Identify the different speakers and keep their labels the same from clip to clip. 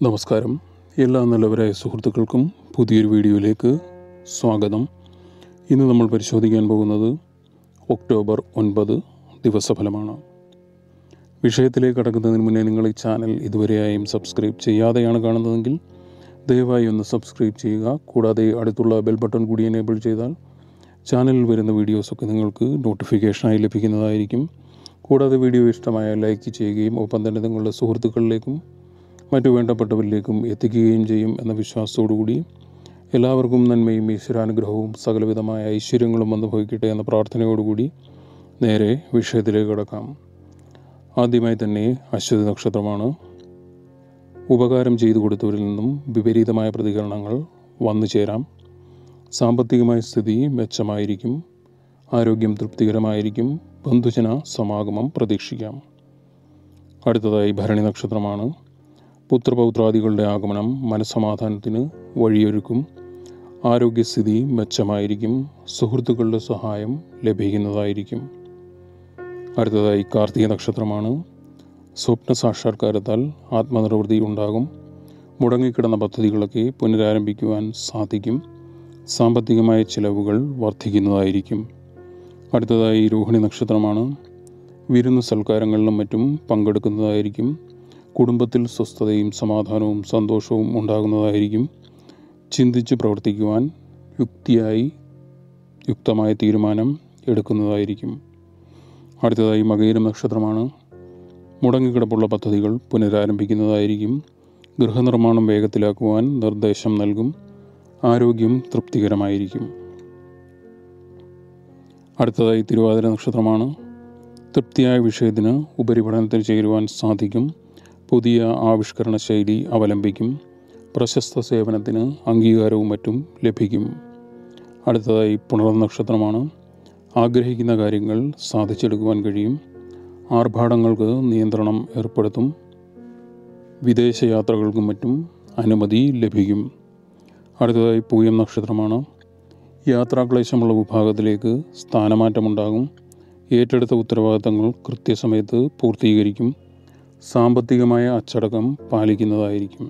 Speaker 1: നമസ്കാരം എല്ലാ നല്ലവരായ സുഹൃത്തുക്കൾക്കും പുതിയൊരു വീഡിയോയിലേക്ക് സ്വാഗതം ഇന്ന് നമ്മൾ പരിശോധിക്കാൻ പോകുന്നത് ഒക്ടോബർ ഒൻപത് ദിവസഫലമാണ് വിഷയത്തിലേക്ക് കടക്കുന്നതിന് മുന്നേ നിങ്ങൾ ഈ ചാനൽ ഇതുവരെയായും സബ്സ്ക്രൈബ് ചെയ്യാതെയാണ് കാണുന്നതെങ്കിൽ ദയവായി ഒന്ന് സബ്സ്ക്രൈബ് ചെയ്യുക കൂടാതെ അടുത്തുള്ള ബെൽ ബട്ടൺ കൂടി എനേബിൾ ചെയ്താൽ ചാനലിൽ വരുന്ന വീഡിയോസൊക്കെ നിങ്ങൾക്ക് നോട്ടിഫിക്കേഷനായി ലഭിക്കുന്നതായിരിക്കും കൂടാതെ വീഡിയോ ഇഷ്ടമായാൽ ലൈക്ക് ചെയ്യുകയും ഒപ്പം തന്നെ നിങ്ങളുടെ സുഹൃത്തുക്കളിലേക്കും മറ്റു വേണ്ടപ്പെട്ടവരിലേക്കും എത്തിക്കുകയും ചെയ്യും എന്ന വിശ്വാസത്തോടുകൂടി എല്ലാവർക്കും നന്മയും ഈശ്വരാനുഗ്രഹവും സകലവിധമായ ഐശ്വര്യങ്ങളും അനുഭവിക്കട്ടെ എന്ന പ്രാർത്ഥനയോടുകൂടി നേരെ വിഷയത്തിലേക്ക് കടക്കാം ആദ്യമായി തന്നെ അശ്വതി നക്ഷത്രമാണ് ഉപകാരം ചെയ്തു കൊടുത്തവരിൽ നിന്നും വിപരീതമായ പ്രതികരണങ്ങൾ വന്നു ചേരാം സാമ്പത്തികമായ സ്ഥിതി മെച്ചമായിരിക്കും ആരോഗ്യം തൃപ്തികരമായിരിക്കും ബന്ധുജന സമാഗമം പ്രതീക്ഷിക്കാം അടുത്തതായി ഭരണി നക്ഷത്രമാണ് പുത്രപൗത്രാദികളുടെ ആഗമനം മനസ്സമാധാനത്തിന് വഴിയൊരുക്കും ആരോഗ്യസ്ഥിതി മെച്ചമായിരിക്കും സുഹൃത്തുക്കളുടെ സഹായം ലഭിക്കുന്നതായിരിക്കും അടുത്തതായി കാർത്തിക നക്ഷത്രമാണ് സ്വപ്ന സാക്ഷാത്കാരത്താൽ ആത്മനിർവൃത്തി ഉണ്ടാകും മുടങ്ങിക്കിടന്ന പദ്ധതികളൊക്കെ പുനരാരംഭിക്കുവാൻ സാധിക്കും സാമ്പത്തികമായ ചിലവുകൾ വർദ്ധിക്കുന്നതായിരിക്കും അടുത്തതായി രോഹിണി നക്ഷത്രമാണ് വിരുന്ന് സൽക്കാരങ്ങളിലും മറ്റും പങ്കെടുക്കുന്നതായിരിക്കും കുടുംബത്തിൽ സ്വസ്ഥതയും സമാധാനവും സന്തോഷവും ഉണ്ടാകുന്നതായിരിക്കും ചിന്തിച്ച് പ്രവർത്തിക്കുവാൻ യുക്തിയായി യുക്തമായ തീരുമാനം എടുക്കുന്നതായിരിക്കും അടുത്തതായി മകയിരം നക്ഷത്രമാണ് മുടങ്ങിക്കിടപ്പുള്ള പദ്ധതികൾ പുനരാരംഭിക്കുന്നതായിരിക്കും ഗൃഹനിർമ്മാണം വേഗത്തിലാക്കുവാൻ നിർദ്ദേശം നൽകും ആരോഗ്യം തൃപ്തികരമായിരിക്കും അടുത്തതായി തിരുവാതിര നക്ഷത്രമാണ് തൃപ്തിയായ വിഷയത്തിന് ഉപരിപഠനത്തിൽ ചേരുവാൻ സാധിക്കും പുതിയ ആവിഷ്കരണ ശൈലി അവലംബിക്കും പ്രശസ്ത സേവനത്തിന് അംഗീകാരവും മറ്റും ലഭിക്കും അടുത്തതായി പുണർ നക്ഷത്രമാണ് ആഗ്രഹിക്കുന്ന കാര്യങ്ങൾ സാധിച്ചെടുക്കുവാൻ കഴിയും ആർഭാടങ്ങൾക്ക് നിയന്ത്രണം ഏർപ്പെടുത്തും വിദേശയാത്രകൾക്കും മറ്റും അനുമതി ലഭിക്കും അടുത്തതായി പൂയം നക്ഷത്രമാണ് യാത്രാക്ലേശമുള്ള വിഭാഗത്തിലേക്ക് സ്ഥാനമാറ്റമുണ്ടാകും ഏറ്റെടുത്ത ഉത്തരവാദിത്തങ്ങൾ കൃത്യസമയത്ത് പൂർത്തീകരിക്കും സാമ്പത്തികമായ അച്ചടക്കം പാലിക്കുന്നതായിരിക്കും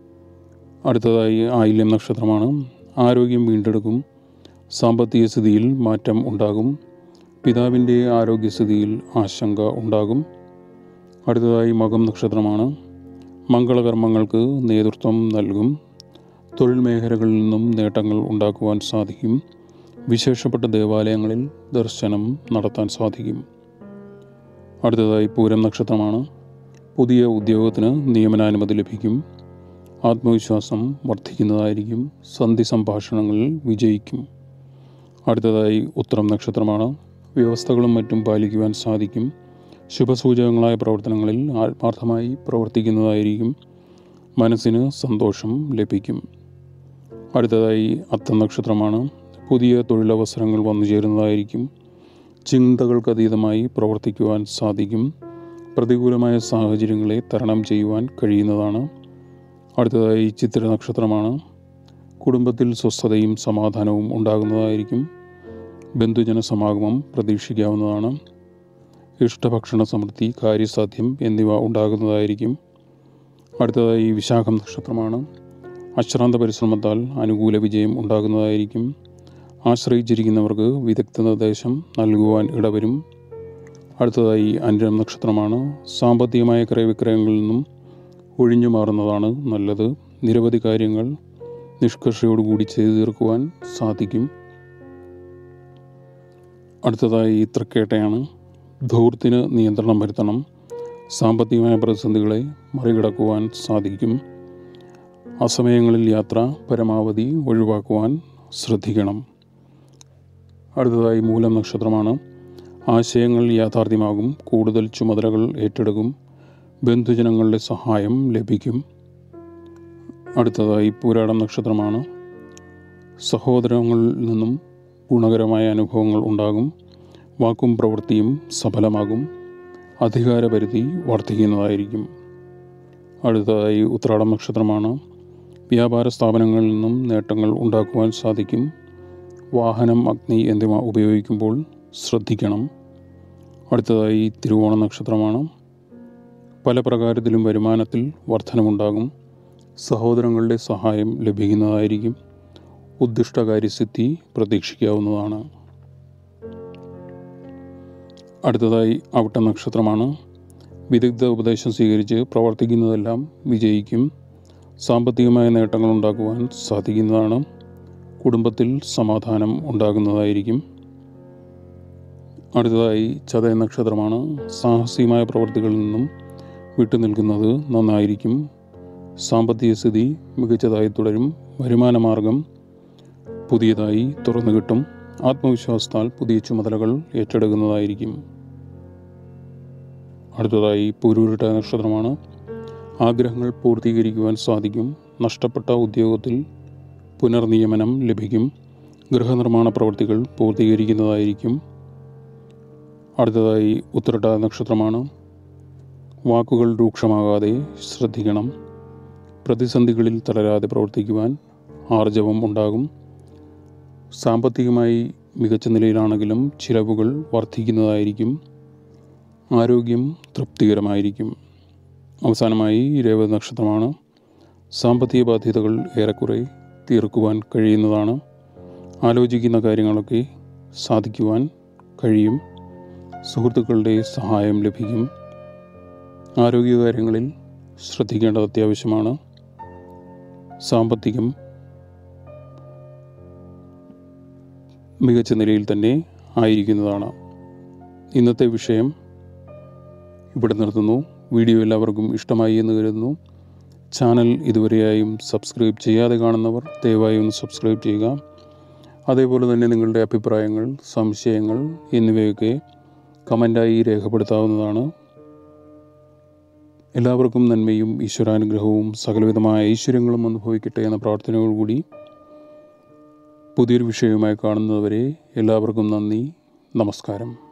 Speaker 1: അടുത്തതായി ആയില്യം നക്ഷത്രമാണ് ആരോഗ്യം വീണ്ടെടുക്കും സാമ്പത്തിക സ്ഥിതിയിൽ മാറ്റം ഉണ്ടാകും പിതാവിൻ്റെ ആരോഗ്യസ്ഥിതിയിൽ ആശങ്ക ഉണ്ടാകും അടുത്തതായി മകം നക്ഷത്രമാണ് മംഗളകർമ്മങ്ങൾക്ക് നേതൃത്വം നൽകും തൊഴിൽ മേഖലകളിൽ നിന്നും നേട്ടങ്ങൾ ഉണ്ടാക്കുവാൻ സാധിക്കും വിശേഷപ്പെട്ട ദേവാലയങ്ങളിൽ ദർശനം നടത്താൻ സാധിക്കും അടുത്തതായി പൂരം നക്ഷത്രമാണ് പുതിയ ഉദ്യോഗത്തിന് നിയമനാനുമതി ലഭിക്കും ആത്മവിശ്വാസം വർദ്ധിക്കുന്നതായിരിക്കും സന്ധി സംഭാഷണങ്ങളിൽ വിജയിക്കും അടുത്തതായി ഉത്തരം നക്ഷത്രമാണ് വ്യവസ്ഥകളും മറ്റും പാലിക്കുവാൻ സാധിക്കും ശുഭസൂചകങ്ങളായ പ്രവർത്തനങ്ങളിൽ ആത്മാർത്ഥമായി പ്രവർത്തിക്കുന്നതായിരിക്കും മനസ്സിന് സന്തോഷം ലഭിക്കും അടുത്തതായി അത്തം നക്ഷത്രമാണ് പുതിയ തൊഴിലവസരങ്ങൾ വന്നു ചേരുന്നതായിരിക്കും ചിന്തകൾക്കതീതമായി പ്രവർത്തിക്കുവാൻ സാധിക്കും പ്രതികൂലമായ സാഹചര്യങ്ങളെ തരണം ചെയ്യുവാൻ കഴിയുന്നതാണ് അടുത്തതായി ചിത്ര നക്ഷത്രമാണ് കുടുംബത്തിൽ സ്വസ്ഥതയും സമാധാനവും ഉണ്ടാകുന്നതായിരിക്കും ബന്ധുജന സമാഗമം പ്രതീക്ഷിക്കാവുന്നതാണ് ഇഷ്ടഭക്ഷണ സമൃദ്ധി കാര്യസാധ്യം എന്നിവ ഉണ്ടാകുന്നതായിരിക്കും അടുത്തതായി വിശാഖം നക്ഷത്രമാണ് അശ്രാന്ത പരിശ്രമത്താൽ അനുകൂല വിജയം ഉണ്ടാകുന്നതായിരിക്കും ആശ്രയിച്ചിരിക്കുന്നവർക്ക് വിദഗ്ധ നിർദ്ദേശം നൽകുവാൻ ഇടവരും അടുത്തതായി അനിരം നക്ഷത്രമാണ് സാമ്പത്തികമായ ക്രയവിക്രയങ്ങളിൽ നിന്നും ഒഴിഞ്ഞു മാറുന്നതാണ് നല്ലത് നിരവധി കാര്യങ്ങൾ നിഷ്കർഷയോടുകൂടി ചെയ്തു തീർക്കുവാൻ സാധിക്കും അടുത്തതായി തൃക്കേട്ടയാണ് ധൂർത്തിന് നിയന്ത്രണം വരുത്തണം സാമ്പത്തികമായ പ്രതിസന്ധികളെ മറികടക്കുവാൻ സാധിക്കും അസമയങ്ങളിൽ യാത്ര പരമാവധി ഒഴിവാക്കുവാൻ ശ്രദ്ധിക്കണം അടുത്തതായി മൂലം നക്ഷത്രമാണ് ആശയങ്ങൾ യാഥാർത്ഥ്യമാകും കൂടുതൽ ചുമതലകൾ ഏറ്റെടുക്കും ബന്ധുജനങ്ങളുടെ സഹായം ലഭിക്കും അടുത്തതായി പൂരാടം നക്ഷത്രമാണ് സഹോദരങ്ങളിൽ നിന്നും ഗുണകരമായ അനുഭവങ്ങൾ ഉണ്ടാകും വാക്കും പ്രവൃത്തിയും സഫലമാകും അധികാരപരിധി വർദ്ധിക്കുന്നതായിരിക്കും അടുത്തതായി ഉത്രാടം നക്ഷത്രമാണ് വ്യാപാര സ്ഥാപനങ്ങളിൽ നിന്നും നേട്ടങ്ങൾ ഉണ്ടാക്കുവാൻ സാധിക്കും വാഹനം അഗ്നി എന്നിവ ഉപയോഗിക്കുമ്പോൾ ശ്രദ്ധിക്കണം അടുത്തതായി തിരുവോണ നക്ഷത്രമാണ് പല പ്രകാരത്തിലും വരുമാനത്തിൽ വർധനമുണ്ടാകും സഹോദരങ്ങളുടെ സഹായം ലഭിക്കുന്നതായിരിക്കും ഉദ്ദിഷ്ട കാര്യസിദ്ധി പ്രതീക്ഷിക്കാവുന്നതാണ് അടുത്തതായി അവിട്ട നക്ഷത്രമാണ് വിദഗ്ധ ഉപദേശം സ്വീകരിച്ച് പ്രവർത്തിക്കുന്നതെല്ലാം വിജയിക്കും സാമ്പത്തികമായ നേട്ടങ്ങൾ ഉണ്ടാക്കുവാൻ സാധിക്കുന്നതാണ് കുടുംബത്തിൽ സമാധാനം ഉണ്ടാകുന്നതായിരിക്കും അടുത്തതായി ചതയ നക്ഷത്രമാണ് സാഹസികമായ പ്രവർത്തികളിൽ നിന്നും വിട്ടുനിൽക്കുന്നത് നന്നായിരിക്കും സാമ്പത്തിക സ്ഥിതി മികച്ചതായി തുടരും വരുമാന മാർഗം പുതിയതായി തുറന്നു കിട്ടും ആത്മവിശ്വാസത്താൽ പുതിയ ചുമതലകൾ ഏറ്റെടുക്കുന്നതായിരിക്കും അടുത്തതായി പൂരൂരിട്ട നക്ഷത്രമാണ് ആഗ്രഹങ്ങൾ പൂർത്തീകരിക്കുവാൻ സാധിക്കും നഷ്ടപ്പെട്ട ഉദ്യോഗത്തിൽ പുനർനിയമനം ലഭിക്കും ഗൃഹനിർമ്മാണ പ്രവൃത്തികൾ പൂർത്തീകരിക്കുന്നതായിരിക്കും അടുത്തതായി ഉത്തരട്ട നക്ഷത്രമാണ് വാക്കുകൾ രൂക്ഷമാകാതെ ശ്രദ്ധിക്കണം പ്രതിസന്ധികളിൽ തളരാതെ പ്രവർത്തിക്കുവാൻ ആർജവം ഉണ്ടാകും സാമ്പത്തികമായി മികച്ച നിലയിലാണെങ്കിലും ചിലവുകൾ വർദ്ധിക്കുന്നതായിരിക്കും ആരോഗ്യം തൃപ്തികരമായിരിക്കും അവസാനമായി രേവതി നക്ഷത്രമാണ് സാമ്പത്തിക ബാധ്യതകൾ ഏറെക്കുറെ തീർക്കുവാൻ കഴിയുന്നതാണ് ആലോചിക്കുന്ന കാര്യങ്ങളൊക്കെ സാധിക്കുവാൻ കഴിയും സുഹൃത്തുക്കളുടെ സഹായം ലഭിക്കും ആരോഗ്യകാര്യങ്ങളിൽ ശ്രദ്ധിക്കേണ്ടത് അത്യാവശ്യമാണ് സാമ്പത്തികം മികച്ച നിലയിൽ തന്നെ ആയിരിക്കുന്നതാണ് ഇന്നത്തെ വിഷയം ഇവിടെ നിർത്തുന്നു വീഡിയോ എല്ലാവർക്കും ഇഷ്ടമായി എന്ന് കരുതുന്നു ചാനൽ ഇതുവരെയായും സബ്സ്ക്രൈബ് ചെയ്യാതെ കാണുന്നവർ ദയവായി ഒന്ന് സബ്സ്ക്രൈബ് ചെയ്യുക അതേപോലെ തന്നെ നിങ്ങളുടെ അഭിപ്രായങ്ങൾ സംശയങ്ങൾ എന്നിവയൊക്കെ കമൻ്റായി രേഖപ്പെടുത്താവുന്നതാണ് എല്ലാവർക്കും നന്മയും ഈശ്വരാനുഗ്രഹവും സകലവിധമായ ഐശ്വര്യങ്ങളും അനുഭവിക്കട്ടെ എന്ന പ്രാർത്ഥനയോടുകൂടി പുതിയൊരു വിഷയവുമായി കാണുന്നതുവരെ എല്ലാവർക്കും നന്ദി നമസ്കാരം